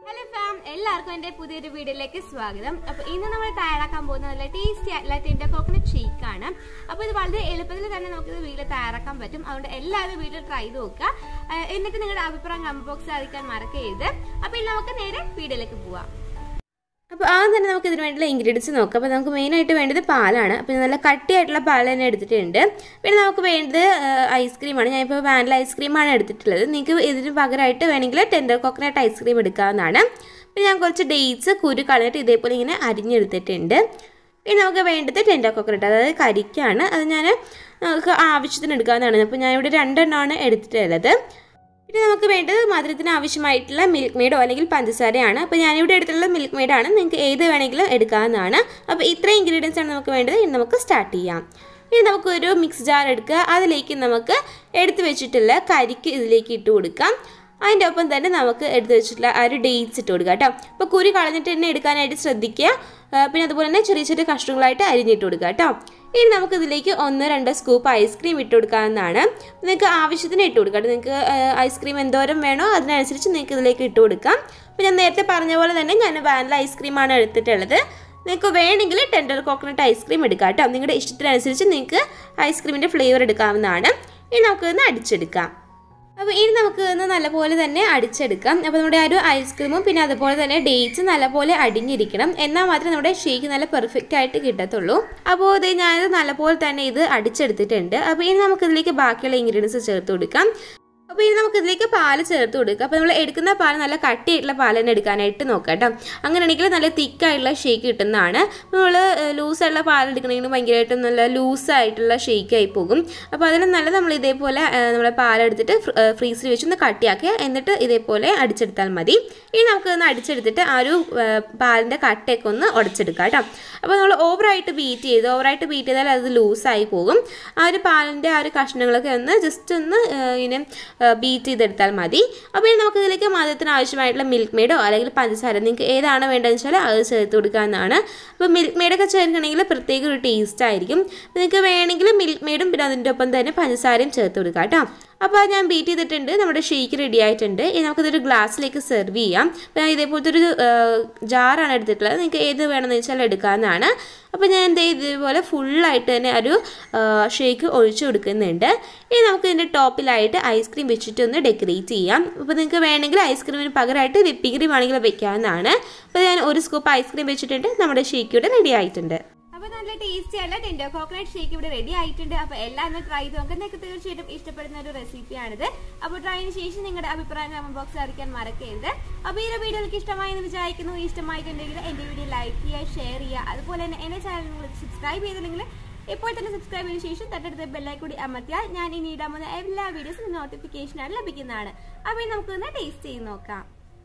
Hello farm എല്ലാവർക്കും എന്റെ പുതിയൊരു വീഡിയോയിലേക്ക് സ്വാഗതം അപ്പൊ ഇന്ന് നമ്മൾ തയ്യാറാക്കാൻ പോകുന്ന നല്ല ടേസ്റ്റി ആയിട്ടുള്ള ടെൻഡർ കോക്കനട്ട് ഷേക്ക് ആണ് അപ്പൊ ഇത് വളരെ എളുപ്പത്തിൽ തന്നെ നമുക്ക് ഇത് വീട്ടിൽ തയ്യാറാക്കാൻ പറ്റും അതുകൊണ്ട് എല്ലാവരും വീട്ടിൽ ട്രൈ ചെയ്ത് നോക്കുക ആ, എന്നിട്ട് നിങ്ങളുടെ അഭിപ്രായം കമന്റ് ബോക്സിൽ അറിയിക്കാൻ മറക്കരുത് അപ്പൊ ഇനി നമുക്ക് നേരെ വീഡിയോയിലേക്ക് പോവാം അപ്പോൾ ആദ്യം തന്നെ നമുക്ക് ഇതിന് വേണ്ടിയുള്ള ഇൻഗ്രീഡിയൻസ് നോക്കാം അപ്പോൾ നമുക്ക് മെയിനായിട്ട് വേണ്ടത് പാലാണ് അപ്പോൾ നല്ല കട്ടിയായിട്ടുള്ള പാൽ തന്നെ എടുത്തിട്ടുണ്ട് പിന്നെ നമുക്ക് വേണ്ടത് ഐസ്ക്രീമാണ് ഞാനിപ്പോൾ വാനില ഐസ്ക്രീമാണ് എടുത്തിട്ടുള്ളത് നിങ്ങൾക്ക് ഇതിന് പകരമായിട്ട് വേണമെങ്കിൽ ടെൻഡർ കോക്കനട്ട് ഐസ്ക്രീം എടുക്കാവുന്നതാണ് പിന്നെ ഞാൻ കുറച്ച് ഡേറ്റ്സ് കുരു കളഞ്ഞിട്ട് ഇതേപോലെ ഇങ്ങനെ അരിഞ്ഞെടുത്തിട്ടുണ്ട് പിന്നെ നമുക്ക് വേണ്ടത് ടെൻഡർ കോക്കനട്ട് അതായത് കരിക്കാണ് അത് ഞാൻ നമുക്ക് ആവശ്യത്തിന് എടുക്കാവുന്നതാണ് അപ്പോൾ ഞാനിവിടെ രണ്ടെണ്ണമാണ് എടുത്തിട്ടുള്ളത് പിന്നെ നമുക്ക് വേണ്ടത് മധുരത്തിന് ആവശ്യമായിട്ടുള്ള മിൽക്ക് മെയ്ഡോ അല്ലെങ്കിൽ പഞ്ചസാരയാണ് അപ്പോൾ ഞാനിവിടെ എടുത്തുള്ള മിൽക്ക് മെയ്ഡാണ് നിങ്ങൾക്ക് ഏത് വേണമെങ്കിലും എടുക്കാവുന്നതാണ് അപ്പോൾ ഇത്രയും ഇൻഗ്രീഡിയൻസ് ആണ് നമുക്ക് വേണ്ടത് ഇനി നമുക്ക് സ്റ്റാർട്ട് ചെയ്യാം ഇനി നമുക്കൊരു മിക്സ് ജാർ എടുക്കുക അതിലേക്ക് നമുക്ക് എടുത്തു വെച്ചിട്ടുള്ള കരിക്ക് ഇതിലേക്ക് ഇട്ട് കൊടുക്കാം അതിൻ്റെ ഒപ്പം തന്നെ നമുക്ക് എടുത്തു വെച്ചിട്ടുള്ള ആ ഒരു ഡേറ്റ്സ് ഇട്ട് കൊടുക്കുക കേട്ടോ അപ്പോൾ കുരി കളഞ്ഞിട്ട് തന്നെ എടുക്കാനായിട്ട് ശ്രദ്ധിക്കുക ആ, പിന്നെ അതുപോലെ തന്നെ ചെറിയ ചെറിയ കഷ്ണങ്ങളായിട്ട് അരിഞ്ഞിട്ട് കൊടുക്കുക കേട്ടോ ഇനി നമുക്ക് ഇതിലേക്ക് ഒന്ന് രണ്ട് സ്കൂപ്പ് ഐസ്ക്രീം ഇട്ട് കൊടുക്കാവുന്നതാണ് നിങ്ങൾക്ക് ആവശ്യത്തിന് ഇട്ട് കൊടുക്കാം കേട്ടോ. നിങ്ങൾക്ക് ഐസ്ക്രീം എന്തോരം വേണോ അതിനനുസരിച്ച് നിങ്ങൾക്ക് ഇതിലേക്ക് ഇട്ട് കൊടുക്കാം അപ്പോൾ ഞാൻ നേരത്തെ പറഞ്ഞ പോലെ തന്നെ ഞാൻ വാനില ഐസ്ക്രീമാണ് എടുത്തിട്ടുള്ളത് നിങ്ങൾക്ക് വേണമെങ്കിൽ ടെൻഡർ കോക്കനട്ട് ഐസ്ക്രീം എടുക്കാം കേട്ടോ നിങ്ങളുടെ ഇഷ്ടത്തിനനുസരിച്ച് നിങ്ങൾക്ക് ഐസ്ക്രീമിൻ്റെ ഫ്ലേവർ എടുക്കാവുന്നതാണ് ഇനി നമുക്കൊന്ന് അടിച്ചെടുക്കാം അപ്പോൾ ഇനി നമുക്ക് ഒന്ന് നല്ലപോലെ തന്നെ അടിച്ചെടുക്കാം അപ്പോൾ നമ്മുടെ ആ ഒരു ഐസ്ക്രീമും പിന്നെ അതുപോലെ തന്നെ ഡേറ്റ്സ് നല്ലപോലെ അടിഞ്ഞിരിക്കണം എന്നാൽ മാത്രമേ നമ്മുടെ ഷേക്ക് നല്ല പെർഫെക്റ്റ് ആയിട്ട് കിട്ടത്തുള്ളൂ അപ്പോൾ ഇത് ഞാനിത് നല്ലപോലെ തന്നെ ഇത് അടിച്ചെടുത്തിട്ടുണ്ട് അപ്പോൾ ഇനി നമുക്ക് ഇതിലേക്ക് ബാക്കിയുള്ള ഇൻഗ്രീഡിയൻസ് ചേർത്ത് കൊടുക്കാം അപ്പോൾ ഇനി നമുക്ക് ഇതിലേക്ക് പാല് ചേർത്ത് കൊടുക്കുക അപ്പോൾ നമ്മൾ എടുക്കുന്ന പാൽ നല്ല കട്ടിയായിട്ടുള്ള പാൽ തന്നെ എടുക്കാനായിട്ട് നോക്കാം കേട്ടോ അങ്ങനെയാണെങ്കിൽ നല്ല തിക്കായിട്ടുള്ള ഷേക്ക് കിട്ടുന്നതാണ് നമ്മൾ ലൂസായിട്ടുള്ള പാൽ എടുക്കണമെങ്കിൽ ഭയങ്കരമായിട്ടും നല്ല ലൂസായിട്ടുള്ള ഷേക്ക് ആയി പോകും അപ്പോൾ അതിന് നല്ല നമ്മൾ ഇതേപോലെ ആ, നമ്മുടെ പാലെടുത്തിട്ട് ഫ്രീസറിൽ വെച്ച് ഒന്ന് കട്ടിയാക്കി എന്നിട്ട് ഇതേപോലെ അടിച്ചെടുത്താൽ മതി ഇനി നമുക്ക് ഒന്ന് അടിച്ചെടുത്തിട്ട് ആ ഒരു പാലിൻ്റെ കട്ടയൊക്കെ ഒന്ന് ഉടച്ചെടുക്കാം കേട്ടോ അപ്പോൾ നമ്മൾ ഓവറായിട്ട് ബീറ്റ് ചെയ്ത് ഓവറായിട്ട് ബീറ്റ് ചെയ്താൽ അത് ലൂസായി പോകും ആ ഒരു പാലിൻ്റെ ആ ഒരു കഷ്ണങ്ങളൊക്കെ ഒന്ന് ജസ്റ്റ് ഒന്ന് ആ, ഇങ്ങനെ ബീറ്റ് ചെയ്തെടുത്താൽ മതി അപ്പോൾ ഇനി നമുക്ക് ഇതിലേക്ക് മധുരത്തിന് ആവശ്യമായിട്ടുള്ള മിൽക്ക് മെയ്ഡോ അല്ലെങ്കിൽ പഞ്ചസാര നിങ്ങൾക്ക് ഏതാണ് വേണ്ടതെന്ന് വെച്ചാൽ അത് ചേർത്ത് കൊടുക്കാവുന്നതാണ് അപ്പോൾ മിൽക്ക് മെയ്ഡൊക്കെ ചേർക്കണമെങ്കിൽ പ്രത്യേക ഒരു ടേസ്റ്റ് ആയിരിക്കും അപ്പോൾ നിങ്ങൾക്ക് വേണമെങ്കിൽ മിൽക്ക് മെയ്ഡും പിന്നെ അതിൻ്റെ ഒപ്പം തന്നെ പഞ്ചസാരയും ചേർത്ത് കൊടുക്കാം കേട്ടോ അപ്പോൾ അത് ഞാൻ ബീറ്റ് ചെയ്തിട്ടുണ്ട് നമ്മുടെ ഷേക്ക് റെഡി ആയിട്ടുണ്ട് ഇനി നമുക്കിതൊരു ഗ്ലാസ്സിലേക്ക് സെർവ് ചെയ്യാം അപ്പോൾ ഞാൻ ഇതേപോലത്തെ ഒരു ജാറാണ് എടുത്തിട്ടുള്ളത് നിങ്ങൾക്ക് ഏത് വേണമെന്ന് വെച്ചാൽ എടുക്കാവുന്നതാണ് അപ്പോൾ ഞാൻ എന്ത് ചെയ്തു ഇതുപോലെ ഫുള്ളായിട്ട് തന്നെ ഒരു ഷേക്ക് ഒഴിച്ചു കൊടുക്കുന്നുണ്ട് ഇനി നമുക്ക് ഇതിൻ്റെ ടോപ്പിലായിട്ട് ഐസ്ക്രീം വെച്ചിട്ട് ഒന്ന് ഡെക്കറേറ്റ് ചെയ്യാം അപ്പോൾ നിങ്ങൾക്ക് വേണമെങ്കിൽ ഐസ്ക്രീമിന് പകരമായിട്ട് വിപ്പിംഗ് ക്രീം ആണെങ്കിൽ വെക്കാവുന്നതാണ് അപ്പോൾ ഞാൻ ഒരു സ്കൂപ്പ് ഐസ്ക്രീം വെച്ചിട്ടുണ്ട് നമ്മുടെ ഷേക്ക് ഇവിടെ റെഡി ആയിട്ടുണ്ട് അപ്പൊ നല്ല ടേസ്റ്റി ആയിട്ടുള്ള ടെൻഡർ കോക്കനട്ട് ഷേക്ക് ഇവിടെ റെഡി ആയിട്ടുണ്ട് അപ്പൊ എല്ലാവരും ട്രൈ ചെയ്ത് നോക്കാം നിങ്ങൾക്ക് തീർച്ചയായിട്ടും ഇഷ്ടപ്പെടുന്ന ഒരു റെസിപ്പിയാണിത് അപ്പോൾ ട്രൈന് ശേഷം നിങ്ങളുടെ അഭിപ്രായം കമന്റ് ബോക്സിൽ അറിയിക്കാൻ മറക്കരുത് അപ്പോൾ ഈ ഒരു വീഡിയോ നിങ്ങൾക്ക് ഇഷ്ടമായി എന്ന് വിചാരിക്കുന്നു ഇഷ്ടമായിട്ടുണ്ടെങ്കിൽ എന്റെ വീഡിയോ ലൈക്ക് ചെയ്യുക ഷെയർ ചെയ്യുക അതുപോലെ തന്നെ എന്റെ ചാനൽ നിങ്ങൾ സബ്സ്ക്രൈബ് ചെയ്തില്ലെങ്കിൽ ഇപ്പോൾ തന്നെ സബ്സ്ക്രൈബ് ചെയ്തതിനു ശേഷം തൊട്ടടുത്ത ബെല്ലായി കൂടി അമർത്തിയാൽ ഞാൻ ഇനി ഇടാൻ പോകുന്ന എല്ലാ വീഡിയോസും നോട്ടിഫിക്കേഷനാണ് ലഭിക്കുന്നതാണ് അപ്പോൾ ഇനി നമുക്കൊന്ന് ടേസ്റ്റ് ചെയ്ത് നോക്കാം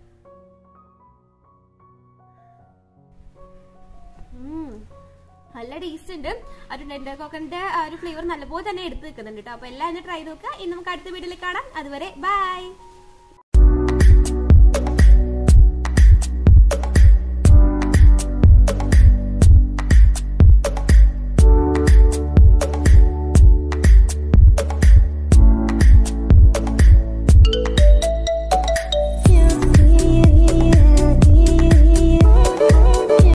ഉം. നല്ല ടേസ്റ്റ് ഉണ്ട് ആ ഒരു ടെൻഡർ കോക്കന്റെ ആ ഒരു ഫ്ലേവർ നല്ലപോലെ തന്നെ എടുത്ത് നിൽക്കുന്നുണ്ട് കേട്ടോ അപ്പൊ എല്ലാവരും ട്രൈ നോക്കുക ഇനി നമുക്ക് അടുത്ത വീഡിയോയിൽ കാണാം അതുവരെ ബൈ